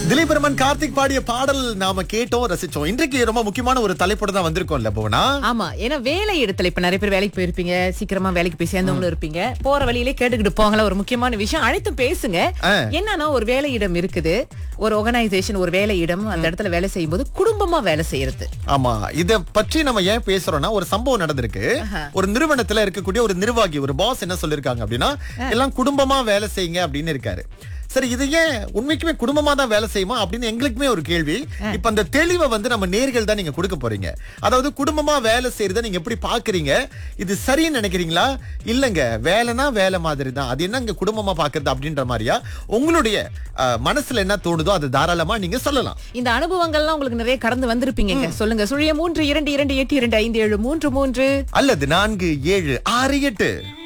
திலீப் பெருமன் கார்த்திக் பாடிய பாடல் நாம கேட்டோம் ரசிச்சோம் இன்றைக்கு ரொம்ப முக்கியமான ஒரு தலைப்போட தான் வந்திருக்கோம்ல புவனா ஆமா ஏன்னா வேலை இடத்துல இப்ப நிறைய பேர் வேலைக்கு போயிருப்பீங்க சீக்கிரமா வேலைக்கு போய் சேர்ந்தவங்களும் இருப்பீங்க போற வழியிலே கேட்டுக்கிட்டு போங்களா ஒரு முக்கியமான விஷயம் அனைத்தும் பேசுங்க ஆ. என்னன்னா ஒரு வேலை இடம் இருக்குது ஒரு ஆர்கனைசேஷன் ஒரு வேலை இடம் அந்த இடத்துல வேலை செய்யும் போது குடும்பமா வேலை செய்யறது ஆமா இத பற்றி நம்ம ஏன் பேசுறோம்னா ஒரு சம்பவம் நடந்திருக்கு ஒரு நிறுவனத்துல இருக்கக்கூடிய ஒரு நிர்வாகி ஒரு பாஸ் என்ன சொல்லிருக்காங்க அப்படின்னா எல்லாம் குடும்பமா வேலை செய்யுங்க அப்படின்னு இருக்காரு சரி இது ஏன் உண்மைக்குமே குடும்பமா தான் வேலை செய்யுமா அப்படின்னு எங்களுக்குமே ஒரு கேள்வி இப்ப அந்த தெளிவை வந்து நம்ம நேர்கள் தான் நீங்க கொடுக்க போறீங்க அதாவது குடும்பமா வேலை செய்யறத நீங்க எப்படி பாக்குறீங்க இது சரின்னு நினைக்கிறீங்களா இல்லங்க வேலைனா வேலை மாதிரி தான் அது என்ன இங்க குடும்பமா பாக்குறது அப்படின்ற மாதிரியா உங்களுடைய அஹ், மனசுல என்ன தோணுதோ அது தாராளமா நீங்க சொல்லலாம் இந்த அனுபவங்கள்லாம் உங்களுக்கு நிறைய கடந்து வந்திருப்பீங்க சொல்லுங்க சுழிய மூன்று இரண்டு இரண்டு எட்டு இரண்டு ஐந்து ஏழு மூன்று மூன்று அல்லது நான்கு ஏழு ஆறு எட்டு